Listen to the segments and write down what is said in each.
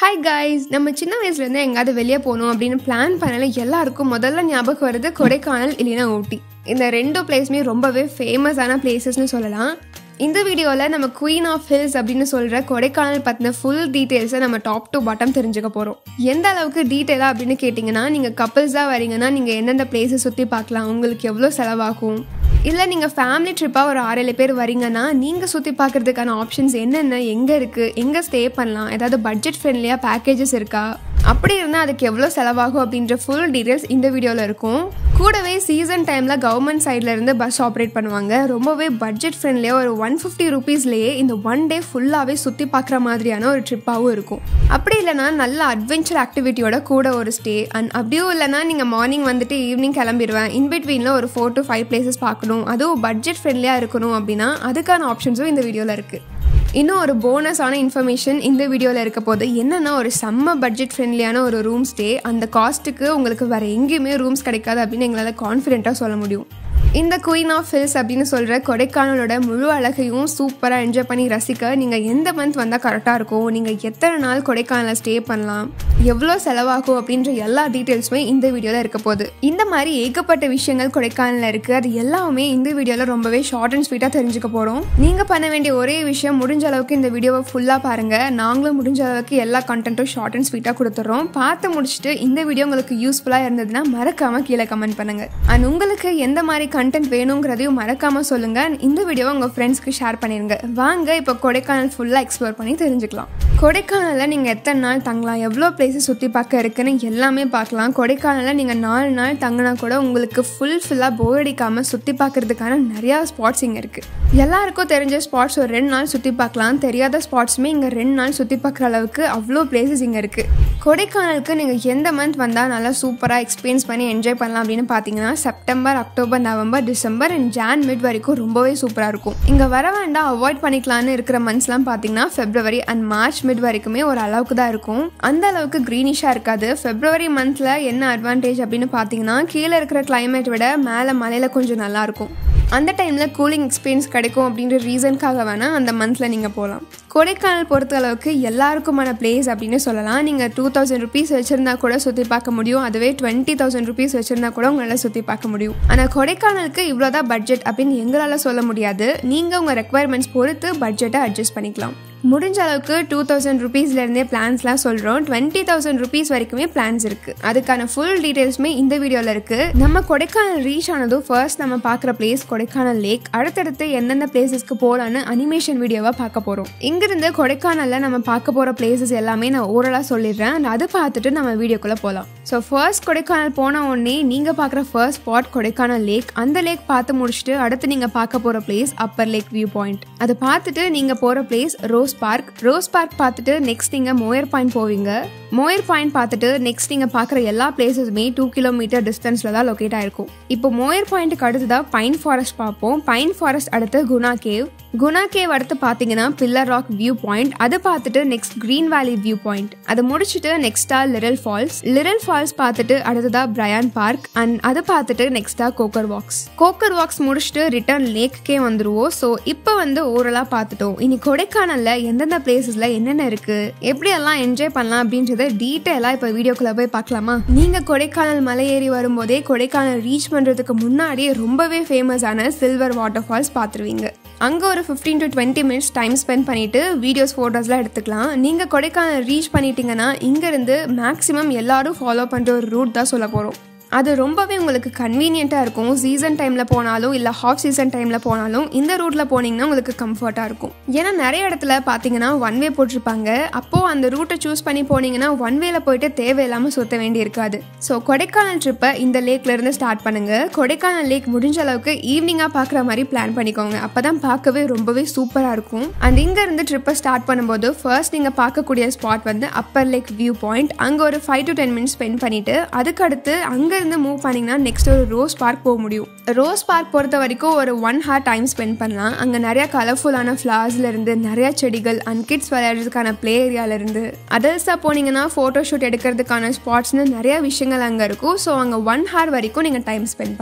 hi guys நம்ம சின்ன வயசுலேருந்து எங்கேயாவது வெளியே போகணும் அப்படின்னு பிளான் பண்ணல எல்லாருக்கும் முதல்ல ஞாபகம் வருது கொடைக்கானல் இல்லைன்னா ஊட்டி இந்த ரெண்டு பிளேஸுமே ரொம்பவே ஃபேமஸான பிளேசஸ்னு சொல்லலாம் இந்த வீடியோவில் நம்ம குயின் ஆஃப் ஹில்ஸ் அப்படின்னு சொல்கிற கொடைக்கானல் பற்றின ஃபுல் டீட்டெயில்ஸை நம்ம டாப் டு பாட்டம் தெரிஞ்சுக்க போகிறோம் எந்த அளவுக்கு டீட்டெயிலாக அப்படின்னு கேட்டிங்கன்னா நீங்கள் கப்பிள்ஸாக வரீங்கன்னா நீங்கள் எந்தெந்த பிளேஸை சுற்றி பார்க்கலாம் உங்களுக்கு எவ்வளோ செலவாகும் இல்லை நீங்கள் ஃபேமிலி ட்ரிப்பாக ஒரு ஆறு ஏழு பேர் வரீங்கன்னா நீங்கள் சுற்றி பார்க்குறதுக்கான ஆப்ஷன்ஸ் என்னென்ன எங்கே இருக்குது எங்கே ஸ்டே பண்ணலாம் ஏதாவது பட்ஜெட் ஃப்ரெண்ட்லியாக பேக்கேஜஸ் இருக்கா அப்படி இருந்தால் அதுக்கு எவ்வளோ செலவாகும் அப்படின்ற ஃபுல் டீட்டெயில்ஸ் இந்த வீடியோவில் இருக்கும் கூடவே சீசன் டைமில் கவர்மெண்ட் சைடில் இருந்து பஸ் ஆப்ரேட் பண்ணுவாங்க ரொம்பவே பட்ஜெட் ஃப்ரெண்ட்லியாக ஒரு ஒன் ஃபிஃப்டி ருபீஸ்லேயே இந்த ஒன் டே ஃபுல்லாகவே சுற்றி பார்க்குற மாதிரியான ஒரு ட்ரிப்பாகவும் இருக்கும் அப்படி இல்லைனா நல்ல அட்வென்ச்சர் ஆக்டிவிட்டியோட கூட ஒரு ஸ்டே அண்ட் அப்படியும் இல்லைனா நீங்கள் மார்னிங் வந்துட்டு ஈவினிங் கிளம்பிடுவேன் இன்பிட்வீனில் ஒரு ஃபோர் டு ஃபைவ் பிளேசஸ் பார்க்கணும் அதுவும் பட்ஜெட் ஃப்ரெண்ட்லியாக இருக்கணும் அப்படின்னா அதுக்கான ஆப்ஷன்ஸும் இந்த வீடியோவில் இருக்குது இன்னும் ஒரு போனஸான இன்ஃபர்மேஷன் இந்த வீடியோவில் இருக்க போது என்னென்னா ஒரு செம்ம பட்ஜெட் ஃப்ரெண்ட்லியான ஒரு ரூம் ஸ்டே அந்த காஸ்ட்டுக்கு உங்களுக்கு வேறு எங்கேயுமே ரூம்ஸ் கிடைக்காது அப்படின்னு எங்களால் கான்ஃபிடென்ட்டாக சொல்ல முடியும் இந்த குயின் ஆஃப் ஹில்ஸ் அப்படின்னு சொல்கிற கொடைக்கானலோட முழு அழகையும் சூப்பராக என்ஜாய் பண்ணி ரசிக்க நீங்கள் எந்த மந்த் வந்தால் கரெக்டாக இருக்கும் நீங்கள் எத்தனை நாள் கொடைக்கானலில் ஸ்டே பண்ணலாம் எவ்வளோ செலவாகும் அப்படின்ற எல்லா டீட்டெயில்ஸுமே இந்த வீடியோவில் இருக்க போகுது இந்த மாதிரி ஏகப்பட்ட விஷயங்கள் கொடைக்கானலில் இருக்குது அது எல்லாமே இந்த வீடியோவில் ரொம்பவே ஷார்ட் அண்ட் ஸ்வீட்டாக தெரிஞ்சுக்க போகிறோம் நீங்கள் பண்ண வேண்டிய ஒரே விஷயம் முடிஞ்ச அளவுக்கு இந்த வீடியோவை ஃபுல்லாக பாருங்கள் நாங்களும் முடிஞ்ச அளவுக்கு எல்லா கண்டென்ட்டும் ஷார்ட் அண்ட் ஸ்வீட்டாக கொடுத்துட்றோம் பார்த்து முடிச்சுட்டு இந்த வீடியோ உங்களுக்கு யூஸ்ஃபுல்லாக இருந்ததுன்னா மறக்காமல் கீழே கமெண்ட் பண்ணுங்கள் அண்ட் உங்களுக்கு எந்த மாதிரி கண்டென்ட் வேணுங்கிறதையும் மறக்காமல் சொல்லுங்கள் இந்த வீடியோவை உங்கள் ஃப்ரெண்ட்ஸ்க்கு ஷேர் பண்ணிடுங்க வாங்க இப்போ கொடைக்கானல் ஃபுல்லாக எக்ஸ்ப்ளோர் பண்ணி தெரிஞ்சுக்கலாம் கொடைக்கானலில் நீங்கள் எத்தனை நாள் தங்கலாம் எவ்வளோ பிளேஸஸ் சுற்றி பார்க்க இருக்குன்னு எல்லாமே பார்க்கலாம் கொடைக்கானலில் நீங்கள் நாலு நாள் தங்கினா கூட உங்களுக்கு ஃபுல் ஃபுல்லாக போர் அடிக்காமல் சுற்றி பார்க்குறதுக்கான நிறையா ஸ்பாட்ஸ் இங்கே இருக்குது எல்லாருக்கும் தெரிஞ்ச ஸ்பாட்ஸ் ஒரு ரெண்டு நாள் சுற்றி பார்க்கலாம் தெரியாத ஸ்பாட்ஸுமே இங்கே ரெண்டு நாள் சுற்றி பார்க்குற அளவுக்கு அவ்வளோ பிளேசஸ் இங்கே இருக்குது கொடைக்கானலுக்கு நீங்கள் எந்த மந்த் வந்தால் நல்லா சூப்பராக எக்ஸ்பீரியன்ஸ் பண்ணி என்ஜாய் பண்ணலாம் அப்படின்னு பார்த்தீங்கன்னா September October November December and Jan mid வரைக்கும் ரொம்பவே சூப்பராக இருக்கும் இங்கே வர வேண்டாம் அவாய்ட் பண்ணிக்கலான்னு இருக்கிற மந்த்ஸ்லாம் பார்த்தீங்கன்னா ஃபெப்ரவரி அண்ட் மார்ச் மிட் வரைக்குமே ஒரு அளவுக்கு தான் இருக்கும் அந்த அளவுக்கு க்ரீனிஷாக இருக்காது ஃபெப்ரவரி மந்தில் என்ன அட்வான்டேஜ் அப்படின்னு பார்த்தீங்கன்னா கீழே இருக்கிற கிளைமேட் விட மேலே மலையில் கொஞ்சம் நல்லாயிருக்கும் அந்த டைமில் கூலிங் எக்ஸ்பீரியன்ஸ் கிடைக்கும் அப்படின்ற ரீசனுக்காக வேணால் அந்த மந்தில் நீங்கள் போகலாம் கொடைக்கானல் பொறுத்த அளவுக்கு எல்லாருக்குமான பிளேஸ் அப்படின்னு சொல்லலாம் நீங்கள் டூ தௌசண்ட் ருபீஸ் வச்சுருந்தா கூட சுற்றி பார்க்க முடியும் அதுவே டுவெண்ட்டி தௌசண்ட் ருபீஸ் வச்சுருந்தா கூட உங்களால் சுற்றி பார்க்க முடியும் ஆனால் கொடைக்கானலுக்கு இவ்வளோதான் பட்ஜெட் அப்படின்னு எங்களால் சொல்ல முடியாது நீங்கள் உங்கள் ரெக்குவயர்மெண்ட்ஸ் பொறுத்து பட்ஜெட்டை அட்ஜஸ்ட் பண்ணிக்கலாம் முடிஞ்ச அளவுக்கு டூ தௌசண்ட் ருபீஸ்லேருந்தே பிளான்ஸ்லாம் சொல்கிறோம் டுவெண்ட்டி தௌசண்ட் ருபீஸ் வரைக்குமே பிளான்ஸ் இருக்குது அதுக்கான ஃபுல் டீட்டெயில்ஸுமே இந்த வீடியோவில் இருக்குது நம்ம கொடைக்கானல் ரீச் ஆனதும் ஃபர்ஸ்ட் நம்ம பார்க்குற பிளேஸ் கொடைக்கானல் லேக் அடுத்தடுத்து எந்தெந்த பிளேசஸ்க்கு போகலான்னு அனிமேஷன் வீடியோவாக பார்க்க போகிறோம் இங்கிருந்து கொடைக்கானலில் நம்ம பார்க்க போகிற பிளேசஸ் எல்லாமே நான் ஓரலாக சொல்லிடுறேன் and அதை பார்த்துட்டு நம்ம வீடியோக்குள்ளே போகலாம் ஸோ ஃபர்ஸ்ட் கொடைக்கானல் போன உடனே நீங்கள் பார்க்குற ஃபர்ஸ்ட் ஸ்பாட் கொடைக்கானல் லேக் அந்த லேக் பார்த்து முடிச்சுட்டு அடுத்து நீங்கள் பார்க்க போகிற place upper lake view point அதை பார்த்துட்டு நீங்கள் போகிற place rose park rose park பார்த்துட்டு நெக்ஸ்ட் நீங்கள் மோயர் பாயிண்ட் போவீங்க மோயர் பாயிண்ட் பார்த்துட்டு நெக்ஸ்ட் நீங்கள் பார்க்குற எல்லா பிளேசஸுமே டூ கிலோமீட்டர் டிஸ்டன்ஸில் தான் லொக்கேட் ஆயிருக்கும் இப்போ மோயர் பாயிண்ட்டுக்கு அடுத்ததாக பைன் ஃபாரஸ்ட் பார்ப்போம் பைன் ஃபாரஸ்ட் அடுத்து குணா கேவ் குணா கேவ் அடுத்து பார்த்தீங்கன்னா பில்லர் ராக் வியூ பாயிண்ட் அதை பார்த்துட்டு next green valley view point அதை முடிச்சுட்டு நெக்ஸ்டா லிரல் ஃபால்ஸ் லிரல் ஃபால்ஸ் பார்த்துட்டு அடுத்ததா பிரயான் பார்க் அண்ட் அதை பார்த்துட்டு நெக்ஸ்டா கோக்கர் வாக்ஸ் கோக்கர் வாக்ஸ் முடிச்சுட்டு ரிட்டர்ன் லேக்குக்கே வந்துருவோம் ஸோ இப்போ வந்து ஓரலாக பார்த்துட்டோம் இனி கொடைக்கானலில் எந்தெந்த பிளேசஸில் என்னென்ன இருக்குது எப்படியெல்லாம் என்ஜாய் பண்ணலாம் அப்படின்றத டீட்டெயிலாக இப்போ வீடியோக்குள்ளே போய் பார்க்கலாமா நீங்கள் கொடைக்கானல் மலை ஏறி வரும்போதே கொடைக்கானல் ரீச் பண்ணுறதுக்கு முன்னாடி ரொம்பவே ஃபேமஸான சில்வர் வாட்டர் ஃபால்ஸ் பார்த்துருவீங்க அங்கே ஒரு fifteen to twenty minutes time spend பண்ணிவிட்டு வீடியோஸ் ஃபோட்டோஸ்லாம் எடுத்துக்கலாம் நீங்கள் கொடைக்கானல் ரீச் பண்ணிட்டீங்கன்னா இங்கேருந்து மேக்ஸிமம் எல்லாரும் ஃபாலோ பண்ணுற ஒரு ரூட் தான் சொல்ல போகிறோம் அது ரொம்பவே உங்களுக்கு கன்வீனியண்ட்டாக இருக்கும் சீசன் டைமில் போனாலும் இல்லை ஹாஃப் சீசன் டைமில் போனாலும் இந்த ரூட்டில் போனீங்கன்னா உங்களுக்கு கம்ஃபர்ட்டாக இருக்கும் ஏன்னா நிறைய இடத்துல பார்த்தீங்கன்னா ஒன் வே போட்டிருப்பாங்க அப்போது அந்த ரூட்டை சூஸ் பண்ணி போனீங்கன்னா ஒன் வேல போயிட்டு தேவையில்லாமல் சுற்ற வேண்டி இருக்காது ஸோ கொடைக்கானல் ட்ரிப்பை இந்த லேக்லேருந்து ஸ்டார்ட் பண்ணுங்கள் கொடைக்கானல் லேக் முடிஞ்ச அளவுக்கு ஈவினிங்காக பார்க்குற மாதிரி பிளான் பண்ணிக்கோங்க அப்போ தான் பார்க்கவே ரொம்பவே சூப்பராக இருக்கும் அண்ட் இங்கேருந்து ட்ரிப்பை ஸ்டார்ட் பண்ணும்போது ஃபர்ஸ்ட் நீங்கள் பார்க்கக்கூடிய ஸ்பாட் வந்து அப்பர் லேக் வியூ பாயிண்ட் அங்கே ஒரு five to ten minutes spend பண்ணிவிட்டு அதுக்கடுத்து அங்கே இருந்து மூவ் பண்ணிங்கன்னா நெக்ஸ்ட் ஒரு ரோஸ் பார்க் போக முடியும் ரோஸ் பார்க் பொறுத்த வரைக்கும் ஒரு ஒன் ஹார் டைம் ஸ்பெண்ட் பண்ணலாம் அங்கே நிறையா கலர்ஃபுல்லான ஃப்ளார்ஸ்ல இருந்து நிறையா செடிகள் அண்ட் கிட்ஸ் விளையாடுறதுக்கான ப்ளே ஏரியாவிலேருந்து அதர்ஸாக போனீங்கன்னா ஃபோட்டோ ஷூட் எடுக்கிறதுக்கான ஸ்பாட்ஸ்னு நிறையா விஷயங்கள் அங்கே இருக்கும் ஸோ அங்கே ஒன் ஹார் வரைக்கும் நீங்கள் டைம் ஸ்பெண்ட் பண்ணலாம்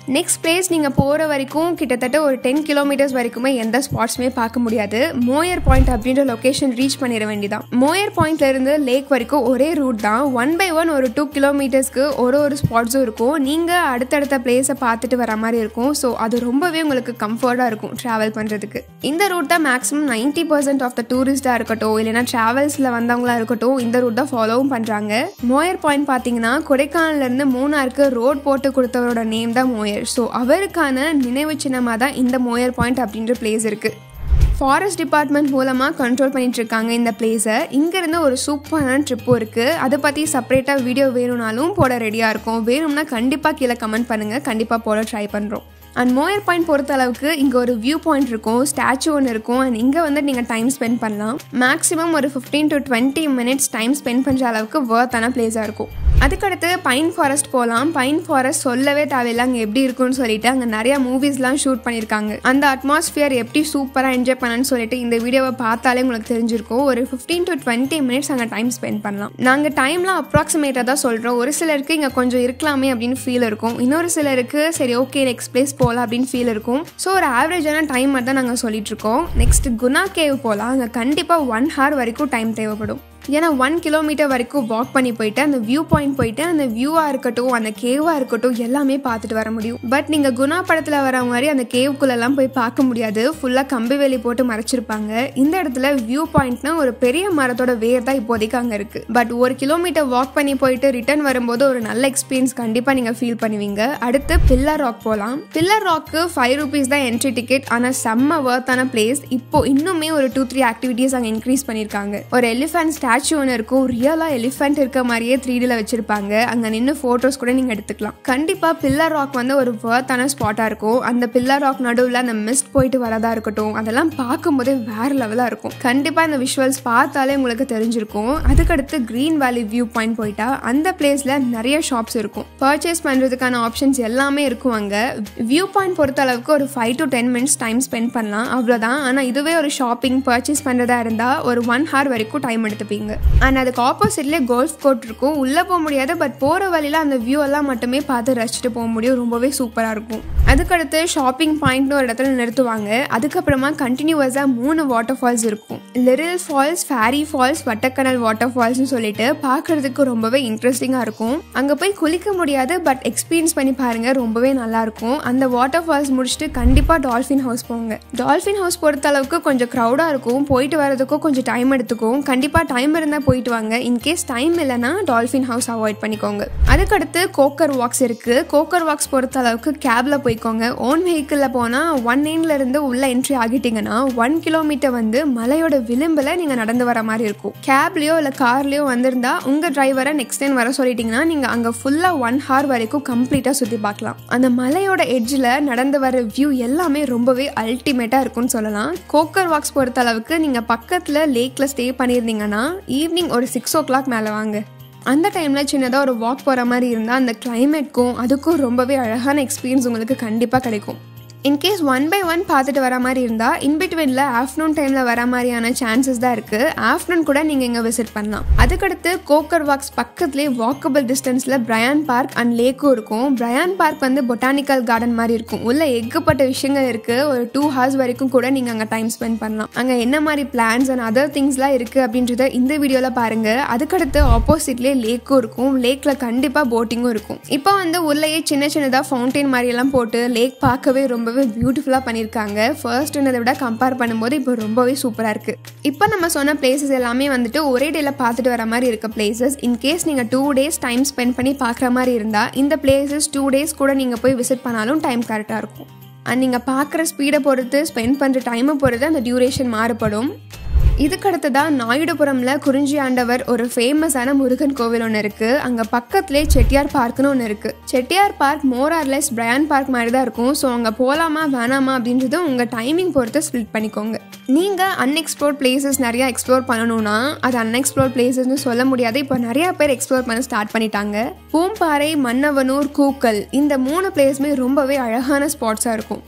நெக்ஸ்ட் பிளேஸ் நீங்கள் போகிற வரைக்கும் கிட்டத்தட்ட ஒரு டென் கிலோமீட்டர்ஸ் வரைக்குமே எந்த ஸ்பாட்ஸுமே பார்க்க முடியாது மோயர் பாயிண்ட் அப்படின்ற லொக்கேஷன் ரீச் பண்ணிட வேண்டியதான் மோயர் பாயிண்ட்ல இருந்து லேக் வரைக்கும் ஒரே ரூட் தான் ஒன் பை ஒன் ஒரு டூ கிலோமீட்டர்ஸ்க்கு ஒரு ஒரு ஸ்பாட்ஸும் இருக்கும் நீங்கள் அடுத்தடுத்த பிளேஸை பார்த்துட்டு வர மாதிரி இருக்கும் ஸோ அது ரொம்பவே உங்களுக்கு கம்ஃபர்ட்டாக இருக்கும் ட்ராவல் பண்ணுறதுக்கு இந்த ரூட் தான் maximum ninety percent of the டூரிஸ்டாக இருக்கட்டும் இல்லைனா ட்ராவல்ஸில் வந்தவங்களா இருக்கட்டும் இந்த ரூட் தான் ஃபாலோவும் பண்ணுறாங்க மோயர் பாயிண்ட் பார்த்தீங்கன்னா கொடைக்கானல்லேருந்து மூணாருக்கு ரோட் போட்டு கொடுத்தவரோட நேம் தான் மோயர் ஸோ அவருக்கான நினைவு சின்னமாக தான் இந்த மோயர் பாயிண்ட் அப்படின்ற பிளேஸ் இருக்குது ஃபாரஸ்ட் டிபார்ட்மெண்ட் மூலமாக கண்ட்ரோல் பண்ணிட்டு இருக்காங்க இந்த பிளேஸை இங்கேருந்து ஒரு சூப்பரான ட்ரிப்பும் இருக்குது அதை பற்றி செப்பரேட்டாக வீடியோ வேணும்னாலும் போட ரெடியாக இருக்கும் வேணும்னா கண்டிப்பாக கீழே கமெண்ட் பண்ணுங்கள் கண்டிப்பாக போட ட்ரை பண்ணுறோம் அண்ட் மோயர் பாயிண்ட் பொறுத்த அளவுக்கு இங்கே ஒரு வியூ பாயிண்ட் இருக்கும் ஸ்டாச்சு ஒன்று இருக்கும் அண்ட் இங்கே வந்து நீங்கள் டைம் ஸ்பெண்ட் பண்ணலாம் மேக்ஸிமம் ஒரு fifteen to twenty minutes time spend பண்ணுற அளவுக்கு ஒர்த்தான பிளேஸாக இருக்கும் அதுக்கடுத்து பைன் ஃபாரஸ்ட் போகலாம் பைன் ஃபாரஸ்ட் சொல்லவே தேவையில்லை அங்கே எப்படி இருக்கும்னு சொல்லிட்டு அங்கே நிறைய மூவிஸ்லாம் ஷூட் பண்ணியிருக்காங்க அந்த அட்மாஸ்ஃபியர் எப்படி சூப்பராக என்ஜாய் பண்ணலான்னு சொல்லிட்டு இந்த வீடியோவை பார்த்தாலே உங்களுக்கு தெரிஞ்சிருக்கும் ஒரு ஃபிஃப்டீன் டு டுவெண்ட்டி மினிட்ஸ் அங்கே டைம் ஸ்பெண்ட் பண்ணலாம் நாங்கள் டைம்லாம் அப்ராக்சிமேட்டாக தான் சொல்கிறோம் ஒரு சிலருக்கு இங்கே கொஞ்சம் இருக்கலாமே அப்படின்னு ஃபீல் இருக்கும் இன்னொரு சிலருக்கு சரி ஓகே நெக்ஸ்ட் பிளேஸ் போகலாம் அப்படின்னு ஃபீல் இருக்கும் ஸோ ஒரு ஆவரேஜான டைம் தான் நாங்கள் சொல்லிட்டு இருக்கோம் நெக்ஸ்ட் குணா கேவ் போகலாம் அங்கே கண்டிப்பாக ஒன் ஹவர் வரைக்கும் டைம் தேவைப்படும் ஏன்னா ஒன் கிலோமீட்டர் வரைக்கும் வாக் பண்ணி போயிட்டு அந்த வியூ பாயிண்ட் போயிட்டு அந்த வியூவாக இருக்கட்டும் அந்த கேவாக இருக்கட்டும் எல்லாமே பார்த்துட்டு வர முடியும் பட் நீங்கள் குணா படத்தில் வர மாதிரி அந்த கேவுக்குள்ளெல்லாம் போய் பார்க்க முடியாது ஃபுல்லாக கம்பி வேலி போட்டு மறைச்சிருப்பாங்க இந்த இடத்துல வியூ பாயிண்ட்னா ஒரு பெரிய மரத்தோட வேர் தான் இப்போதைக்கு அங்கே இருக்குது பட் ஒரு கிலோமீட்டர் வாக் பண்ணி போயிட்டு ரிட்டர்ன் வரும்போது ஒரு நல்ல எக்ஸ்பீரியன்ஸ் கண்டிப்பாக நீங்கள் ஃபீல் பண்ணுவீங்க அடுத்து பில்லர் ராக் போகலாம் பில்லர் ராக்கு ஃபைவ் ருபீஸ் தான் என்ட்ரி டிக்கெட் ஆனால் செம்ம ஒர்த்தான பிளேஸ் இப்போ இன்னுமே ஒரு டூ த்ரீ ஆக்டிவிட்டீஸ் அங்கே இன்க்ரீஸ் பண்ணியிருக்காங்க ஒரு எலிஃபென்ட் ஸ்டாச்சு ஒன்று இருக்கும் ரியலாக எலிஃபென்ட் இருக்க மாதிரியே த்ரீ டியில் வச்சிருப்பாங்க அங்கே நின்று ஃபோட்டோஸ் கூட நீங்கள் எடுத்துக்கலாம் கண்டிப்பாக பில்லர் ராக் வந்து ஒரு ஒர்த்தான ஸ்பாட்டாக இருக்கும் அந்த பில்லர் ராக் நடுவில் அந்த மிஸ்ட் போயிட்டு வரதா இருக்கட்டும் அதெல்லாம் பார்க்கும்போதே வேற லெவலாக இருக்கும் கண்டிப்பாக இந்த விஷுவல்ஸ் பார்த்தாலே உங்களுக்கு தெரிஞ்சிருக்கும் அதுக்கடுத்து க்ரீன் வேலி வியூ பாயிண்ட் போயிட்டா அந்த பிளேஸில் நிறைய ஷாப்ஸ் இருக்கும் பர்ச்சேஸ் பண்ணுறதுக்கான ஆப்ஷன்ஸ் எல்லாமே இருக்கும் அங்கே வியூ பாயிண்ட் பொறுத்த அளவுக்கு ஒரு five to ten minutes time spend பண்ணலாம் அவ்வளோதான் ஆனால் இதுவே ஒரு ஷாப்பிங் பர்ச்சேஸ் பண்ணுறதா இருந்தால் ஒரு ஒன் ஹவர் வரைக்கும் டைம் எடுத்துப்பீங்க அண்ட் அதுக்கு ஆப்போசிட்லேயே கோல்ஃப் கோர்ட் இருக்கும் உள்ளே போக முடியாது பட் போகிற வழியில் அந்த வியூ எல்லாம் மட்டுமே பார்த்து ரசிச்சுட்டு போக முடியும் ரொம்பவே சூப்பராக இருக்கும் அதுக்கடுத்து ஷாப்பிங் பாயிண்ட்னு ஒரு இடத்துல நிறுத்துவாங்க அதுக்கப்புறமா கண்டினியூவஸாக மூணு வாட்டர் ஃபால்ஸ் இருக்கும் Liril falls fairy falls Vattakanal water ஃபால்ஸ்னு சொல்லிட்டு பார்க்கறதுக்கு ரொம்பவே இன்ட்ரெஸ்டிங்காக இருக்கும் அங்கே போய் குளிக்க முடியாது பட் எக்ஸ்பீரியன்ஸ் பண்ணி பாருங்க ரொம்பவே நல்லா இருக்கும் அந்த வாட்டர் ஃபால்ஸ் முடிச்சுட்டு கண்டிப்பாக டால்ஃபின் ஹவுஸ் போங்க டால்ஃபின் ஹவுஸ் பொறுத்த அளவுக்கு கொஞ்சம் க்ரௌடாக இருக்கும் போயிட்டு வரதுக்கும் கொஞ்சம் டைம் எடுத்துக்கும் கண்டிப்பாக டைம் இருந்தால் போயிட்டு வாங்க இன்கேஸ் டைம் இல்லைன்னா டால்ஃபின் ஹவுஸ் அவாய்ட் பண்ணிக்கோங்க அதுக்கடுத்து கோக்கர் வாக்ஸ் இருக்குது கோக்கர் வாக்ஸ் பொறுத்த அளவுக்கு கேபில் போய்க்கோங்க ஓன் வெஹிக்கிளில் போனால் ஒன் இருந்து உள்ள என்ட்ரி ஆகிட்டீங்கன்னா ஒன் கிலோமீட்டர் வந்து மலையோட விளிம்பில் நீங்கள் நடந்து வர மாதிரி இருக்கும் கேப்லேயோ இல்லை கார்லேயோ வந்திருந்தா உங்கள் டிரைவரை நெக்ஸ்ட் டைம் வர சொல்லிட்டீங்கன்னா நீங்கள் அங்கே ஃபுல்லாக ஒன் ஹவர் வரைக்கும் கம்ப்ளீட்டாக சுற்றி பார்க்கலாம் அந்த மலையோட எட்ஜில் நடந்து வர வியூ எல்லாமே ரொம்பவே அல்டிமேட்டாக இருக்கும்னு சொல்லலாம் கோக்கர் வாக்ஸ் பொறுத்த அளவுக்கு நீங்கள் பக்கத்தில் லேக்கில் ஸ்டே பண்ணியிருந்தீங்கன்னா ஈவினிங் ஒரு சிக்ஸ் ஓ கிளாக் மேலே வாங்க அந்த டைமில் சின்னதாக ஒரு வாக் போகிற மாதிரி இருந்தால் அந்த கிளைமேட்க்கும் அதுக்கும் ரொம்பவே அழகான எக்ஸ்பீரியன்ஸ் உங்களுக்கு கண்டிப்பாக கிடைக்கும் இன்கேஸ் ஒன் பை ஒன் பார்த்துட்டு வர மாதிரி இருந்தால் இன்பிட்வீனில் ஆஃப்டர்நூன் டைமில் வர மாதிரியான சான்சஸ் தான் இருக்குது ஆஃப்டர்நூன் கூட நீங்கள் இங்கே விசிட் பண்ணலாம் அதுக்கடுத்து கோக்கர் வாக்ஸ் பக்கத்துலேயே வாக்கபிள் டிஸ்டன்ஸில் பிரயான் பார்க் அண்ட் லேக்கும் இருக்கும் பிரயான் பார்க் வந்து பொட்டானிக்கல் கார்டன் மாதிரி இருக்கும் உள்ள எக்கப்பட்ட விஷயங்கள் இருக்குது ஒரு டூ ஹவர்ஸ் வரைக்கும் கூட நீங்கள் அங்கே டைம் ஸ்பெண்ட் பண்ணலாம் அங்கே என்ன மாதிரி பிளான்ஸ் அண்ட் அதர் திங்ஸ்லாம் இருக்குது அப்படின்றத இந்த வீடியோவில் பாருங்கள் அதுக்கடுத்து ஆப்போசிட்லேயே லேக்கும் இருக்கும் லேக்கில் கண்டிப்பாக போட்டிங்கும் இருக்கும் இப்போ வந்து உள்ளேயே சின்ன சின்னதாக ஃபவுண்டைன் மாதிரியெல்லாம் போட்டு லேக் பார்க்கவே ரொம்ப ரொம்பவே பியூட்டிஃபுல்லாக பண்ணியிருக்காங்க ஃபர்ஸ்ட் இருந்ததை விட கம்பேர் பண்ணும்போது இப்போ ரொம்பவே சூப்பராக இருக்குது இப்போ நம்ம சொன்ன பிளேசஸ் எல்லாமே வந்துட்டு ஒரே டேல பார்த்துட்டு வர மாதிரி இருக்க பிளேசஸ் இன்கேஸ் நீங்கள் டூ டேஸ் டைம் ஸ்பெண்ட் பண்ணி பார்க்குற மாதிரி இருந்தால் இந்த பிளேசஸ் டூ டேஸ் கூட நீங்கள் போய் விசிட் பண்ணாலும் டைம் கரெக்டாக இருக்கும் அண்ட் நீங்கள் பார்க்குற ஸ்பீடை பொறுத்து ஸ்பெண்ட் பண்ணுற டைமை பொறுத்து அந்த டியூரேஷன் மாறுபடும் இதுக்கடுத்ததான் நாயுடுபுரம்ல குறிஞ்சி ஆண்டவர் ஒரு ஃபேமஸான முருகன் கோவில் ஒன்று இருக்கு அங்க பக்கத்துலேயே செட்டியார் பார்க்னு ஒன்று இருக்கு செட்டியார் பார்க் மோரார்லெஸ் பிரயான் பார்க் மாதிரி தான் இருக்கும் ஸோ அங்கே போகலாமா வேணாமா அப்படின்றது உங்கள் டைமிங் பொறுத்து ஸ்பிளிட் பண்ணிக்கோங்க நீங்கள் அன்எக்ஸ்ப்ளோர் பிளேசஸ் நிறையா எக்ஸ்ப்ளோர் பண்ணணும்னா அது அன்எக்ஸ்ப்ளோர் பிளேசஸ்னு சொல்ல முடியாது இப்போ நிறையா பேர் எக்ஸ்ப்ளோர் பண்ண ஸ்டார்ட் பண்ணிட்டாங்க பூம்பாறை மன்னவனூர் கூக்கல் இந்த மூணு பிளேஸுமே ரொம்பவே அழகான ஸ்பாட்ஸாக இருக்கும்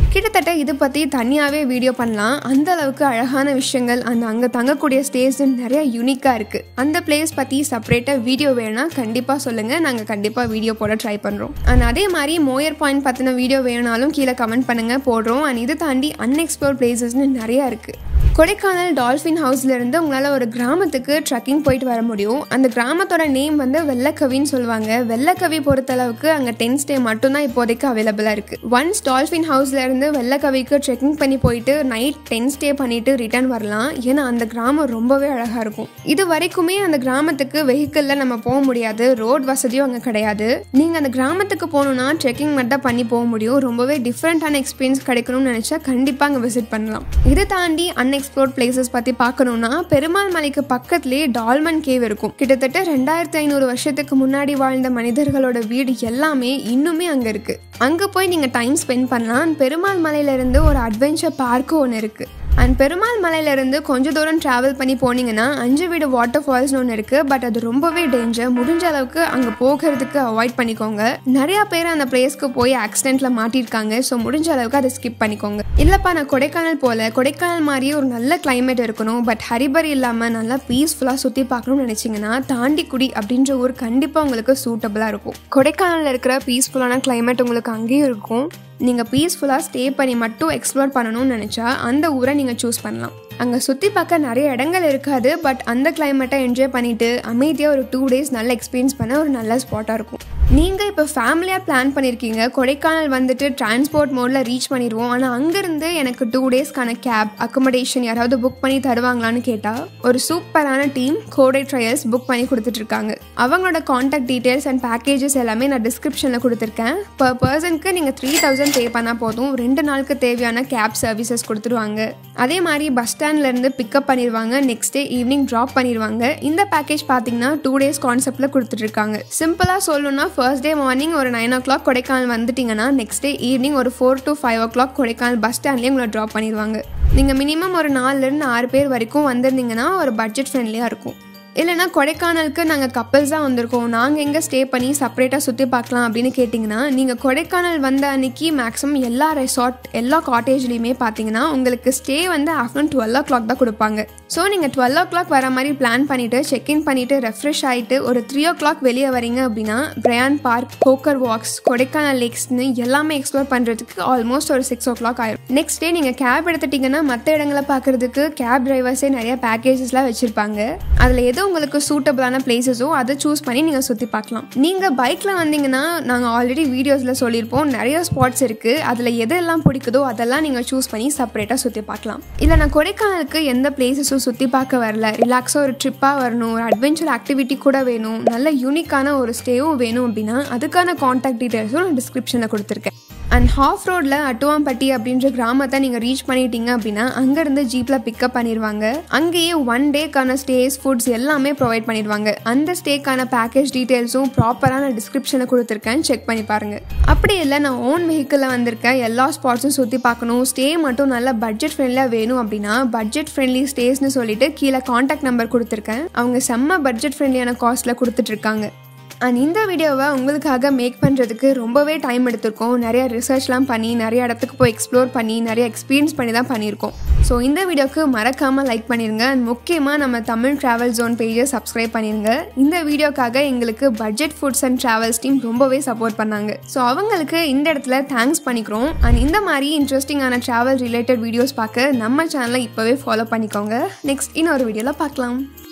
கிட்டத்தட்ட இது பற்றி தனியாகவே வீடியோ பண்ணலாம் அந்த அளவுக்கு அழகான விஷயங்கள் அந்த அங்கே தங்கக்கூடிய ஸ்டேஸ் நிறைய யூனிக்காக இருக்குது அந்த பிளேஸ் பற்றி செப்பரேட்டாக வீடியோ வேணும்னா கண்டிப்பாக சொல்லுங்கள் நாங்கள் கண்டிப்பாக வீடியோ போட ட்ரை பண்ணுறோம் அண்ட் அதே மாதிரி மோயர் பாயிண்ட் பற்றின வீடியோ வேணுனாலும் கீழே கமெண்ட் பண்ணுங்கள் போடுறோம் அண்ட் இது தாண்டி அன்எக்ஸ்ப்ளோர் பிளேசஸ்னு நிறையா இருக்குது கொடைக்கானல் டால்ஃபின் ஹவுஸ்ல இருந்து உங்களால் ஒரு கிராமத்துக்கு ட்ரக்கிங் போயிட்டு வர முடியும் அந்த கிராமத்தோட நேம் வந்து வெள்ளக்கவின்னு சொல்லுவாங்க வெள்ளக்கவி பொறுத்தளவுக்கு அங்கே டென் ஸ்டே மட்டும்தான் இப்போதைக்கு அவைலபிளாக இருக்கு ஒன்ஸ் டால்ஃபின் ஹவுஸ்ல இருந்து வெள்ளக்கவிக்கு ட்ரெக்கிங் பண்ணி போயிட்டு நைட் டென் ஸ்டே பண்ணிட்டு ரிட்டர்ன் வரலாம் ஏன்னா அந்த கிராமம் ரொம்பவே அழகாக இருக்கும் இது வரைக்குமே அந்த கிராமத்துக்கு வெஹிக்கிளில் நம்ம போக முடியாது ரோட் வசதியும் அங்கே கிடையாது நீங்கள் அந்த கிராமத்துக்கு போகணுன்னா ட்ரெக்கிங் மட்டும் பண்ணி போக முடியும் ரொம்பவே டிஃப்ரெண்ட்டான எக்ஸ்பீரியன்ஸ் கிடைக்கணும்னு நினச்சா கண்டிப்பாக அங்கே விசிட் பண்ணலாம் இதை தாண்டி அன்எக்ஸ்ப்ளோர்ட் பிளேசஸ் பற்றி பார்க்கணுன்னா பெருமாள் மலைக்கு பக்கத்துலேயே டால்மன் கேவ் இருக்கும் கிட்டத்தட்ட ரெண்டாயிரத்தி ஐநூறு வருஷத்துக்கு முன்னாடி வாழ்ந்த மனிதர்களோட வீடு எல்லாமே இன்னுமே அங்கே இருக்கு அங்கே போய் நீங்கள் டைம் ஸ்பெண்ட் பண்ணலாம் பெருமாள் மலையிலேருந்து ஒரு அட்வென்ச்சர் பார்க்கும் ஒன்று இருக்குது அண்ட் பெருமாள் மலையிலேருந்து கொஞ்சம் தூரம் ட்ராவல் பண்ணி போனீங்கன்னா அஞ்சு வீடு வாட்டர் ஃபால்ஸ்னு ஒன்று இருக்குது பட் அது ரொம்பவே டேஞ்சர் முடிஞ்ச அளவுக்கு அங்கே போகிறதுக்கு அவாய்ட் பண்ணிக்கோங்க நிறையா பேர் அந்த பிளேஸ்க்கு போய் ஆக்சிடெண்ட்டில் மாட்டியிருக்காங்க ஸோ முடிஞ்ச அளவுக்கு அதை ஸ்கிப் பண்ணிக்கோங்க இல்லைப்பா நான் கொடைக்கானல் போல கொடைக்கானல் மாதிரியே ஒரு நல்ல கிளைமேட் இருக்கணும் பட் ஹரிபரி இல்லாமல் நல்லா பீஸ்ஃபுல்லாக சுற்றி பார்க்கணும்னு நினச்சிங்கன்னா தாண்டிக்குடி அப்படின்ற ஊர் கண்டிப்பாக உங்களுக்கு சூட்டபுளாக இருக்கும் கொடைக்கானலில் இருக்கிற பீஸ்ஃபுல்லான கிளைமேட் உங்களுக்கு அங்கேயும் இருக்கும் நீங்கள் பீஸ்ஃபுல்லாக ஸ்டே பண்ணி மட்டும் எக்ஸ்ப்ளோர் பண்ணணும்னு நினச்சா அந்த ஊரை நீங்கள் சூஸ் பண்ணலாம் அங்கே சுற்றி பார்க்க நிறைய இடங்கள் இருக்காது பட் அந்த கிளைமேட்டை என்ஜாய் பண்ணிவிட்டு அமைதியாக ஒரு டூ டேஸ் நல்ல எக்ஸ்பீரியன்ஸ் பண்ண ஒரு நல்ல ஸ்பாட்டாக இருக்கும் நீங்கள் இப்போ ஃபேமிலியாக பிளான் பண்ணியிருக்கீங்க கொடைக்கானல் வந்துட்டு டிரான்ஸ்போர்ட் மோடில் ரீச் பண்ணிடுவோம் ஆனால் அங்கேருந்து எனக்கு டூ டேஸ்க்கான கேப் அக்கமடேஷன் யாராவது புக் பண்ணி தருவாங்களான்னு கேட்டால் ஒரு சூப்பரான டீம் கோடை ட்ரையல்ஸ் புக் பண்ணி கொடுத்துட்ருக்காங்க அவங்களோட காண்டாக்ட் டீட்டெயில்ஸ் அண்ட் பேக்கேஜஸ் எல்லாமே நான் டிஸ்கிரிப்ஷனில் கொடுத்துருக்கேன் பர் பர்சனுக்கு நீங்கள் த்ரீ தௌசண்ட் பே பண்ணால் போதும் ரெண்டு நாளுக்கு தேவையான கேப் சர்வீசஸ் கொடுத்துருவாங்க அதே மாதிரி பஸ் ஸ்டாண்ட்லேருந்து பிக்கப் பண்ணிடுவாங்க நெக்ஸ்ட் டே ஈவினிங் ட்ராப் பண்ணிடுவாங்க இந்த பேக்கேஜ் பார்த்தீங்கன்னா டூ டேஸ் கான்செப்டில் கொடுத்துட்ருக்காங்க சிம்பிளாக சொல்லணும்னா ஃபர்ஸ்ட் டே மார்னிங் ஒரு நைன் ஓ கிளாக் கொடைக்கானல் வந்துட்டிங்கன்னா நெக்ஸ்ட் டே ஈவினிங் ஒரு four to five o'clock Kodaikanal bus ஸ்டாண்ட்லேயே உங்களை ட்ராப் பண்ணிடுவாங்க நீங்கள் மினிமம் ஒரு நாலுலேருந்து ஆறு பேர் வரைக்கும் வந்திருந்தீங்கன்னா ஒரு பட்ஜெட் ஃப்ரெண்ட்லியாக இருக்கும் இல்லைனா கொடைக்கானலுக்கு நாங்கள் கப்பல்ஸாக வந்திருக்கோம் நாங்கள் எங்கே ஸ்டே பண்ணி செப்பரேட்டாக சுற்றி பார்க்கலாம் அப்படின்னு கேட்டிங்கன்னா நீங்கள் கொடைக்கானல் வந்த அன்னைக்கு மேக்ஸிமம் எல்லா ரெசார்ட் எல்லா காட்டேஜ்லேயுமே பார்த்தீங்கன்னா உங்களுக்கு ஸ்டே வந்து ஆஃப்டர்நூன் டுவெல் ஓ கிளாக் தான் கொடுப்பாங்க ஸோ நீங்கள் டுவெல் ஓ கிளாக் வர மாதிரி பிளான் பண்ணிவிட்டு செக்இன் பண்ணிவிட்டு ரெஃப்ரெஷ் ஆகிட்டு ஒரு த்ரீ ஓ கிளாக் வெளியே வரீங்க அப்படின்னா Bryant park Coaker walks Kodaikanal லேக்ஸ்னு எல்லாமே எக்ஸ்ப்ளோர் பண்ணுறதுக்கு ஆல்மோஸ்ட் ஒரு சிக்ஸ் ஓ கிளாக் ஆயிடும் நெக்ஸ்ட் டே நீங்கள் கேப் எடுத்துட்டிங்கன்னா மற்ற இடங்களை பார்க்குறதுக்கு கேப் டிரைவர்ஸே நிறைய பேக்கேஜஸ்லாம் வச்சுருப்பாங்க அதில் எது உங்களுக்கு சூட்டபிளான பிளேசஸோ அதை சூஸ் பண்ணி நீங்கள் சுற்றி பார்க்கலாம் நீங்கள் பைக்கில் வந்தீங்கன்னா நாங்கள் ஆல்ரெடி வீடியோஸில் சொல்லியிருப்போம் நிறைய ஸ்பாட்ஸ் இருக்குது அதில் எதெல்லாம் பிடிக்குதோ அதெல்லாம் நீங்கள் சூஸ் பண்ணி செப்பரேட்டாக சுற்றி பார்க்கலாம் இல்லை நான் கொடைக்கானலுக்கு எந்த பிளேசஸும் சுற்றி பார்க்க வரல ரிலாக்ஸாக ஒரு ட்ரிப்பாக வரணும் ஒரு அட்வென்ச்சர் ஆக்டிவிட்டி கூட வேணும் நல்ல யூனிக்கான ஒரு ஸ்டேவும் வேணும் அப்படின்னா அதுக்கான காண்டாக்ட் டீட்டெயில்ஸும் நான் டிஸ்கிரிப்ஷனில் கொடுத்துருக்கேன் அண்ட் ஹாஃப் ரோடில் அட்டுவாம்பட்டி அப்படின்ற கிராமத்தை நீங்கள் ரீச் பண்ணிட்டீங்க அப்படின்னா அங்கேருந்து ஜீப்பில் பிக்கப் பண்ணிடுவாங்க அங்கேயே ஒன் டேக்கான ஸ்டேஸ் ஃபுட்ஸ் எல்லாமே ப்ரொவைட் பண்ணிடுவாங்க அந்த ஸ்டேக்கான பேக்கேஜ் டீட்டெயில்ஸும் ப்ராப்பரான டிஸ்கிரிப்ஷனில் கொடுத்துருக்கேன் செக் பண்ணி பாருங்கள் அப்படி இல்லை நான் ஓன் வெஹிக்கிளில் வந்திருக்கேன் எல்லா ஸ்பாட்ஸும் சுற்றி பார்க்கணும் ஸ்டே மட்டும் நல்ல பட்ஜெட் ஃப்ரெண்ட்லியாக வேணும் அப்படின்னா பட்ஜெட் ஃப்ரெண்ட்லி ஸ்டேஸ்னு சொல்லிட்டு கீழே காண்டாக்ட் நம்பர் கொடுத்துருக்கேன் அவங்க செம்ம பட்ஜெட் ஃப்ரெண்ட்லியான காஸ்ட்டில் கொடுத்துட்ருக்காங்க அண்ட் இந்த வீடியோவை உங்களுக்காக மேக் பண்ணுறதுக்கு ரொம்பவே டைம் எடுத்திருக்கோம் நிறைய ரிசர்ச்லாம் பண்ணி நிறைய இடத்துக்கு போய் எக்ஸ்ப்ளோர் பண்ணி நிறைய எக்ஸ்பீரியன்ஸ் பண்ணி தான் பண்ணியிருக்கோம் ஸோ இந்த வீடியோக்கு மறக்காமல் லைக் பண்ணிடுங்க அண்ட் முக்கியமாக நம்ம தமிழ் ட்ராவல் ஜோன் பேஜை சப்ஸ்கிரைப் பண்ணிடுங்க இந்த வீடியோக்காக எங்களுக்கு budget foods and travels team ரொம்பவே சப்போர்ட் பண்ணாங்க ஸோ அவங்களுக்கு இந்த இடத்துல தேங்க்ஸ் பண்ணிக்கிறோம் அண்ட் இந்த மாதிரி இன்ட்ரெஸ்டிங்கான ட்ராவல் ரிலேட்டட் வீடியோஸ் பார்க்க நம்ம சேனலை இப்போவே ஃபாலோ பண்ணிக்கோங்க நெக்ஸ்ட் இன்னொரு வீடியோவில் பார்க்கலாம்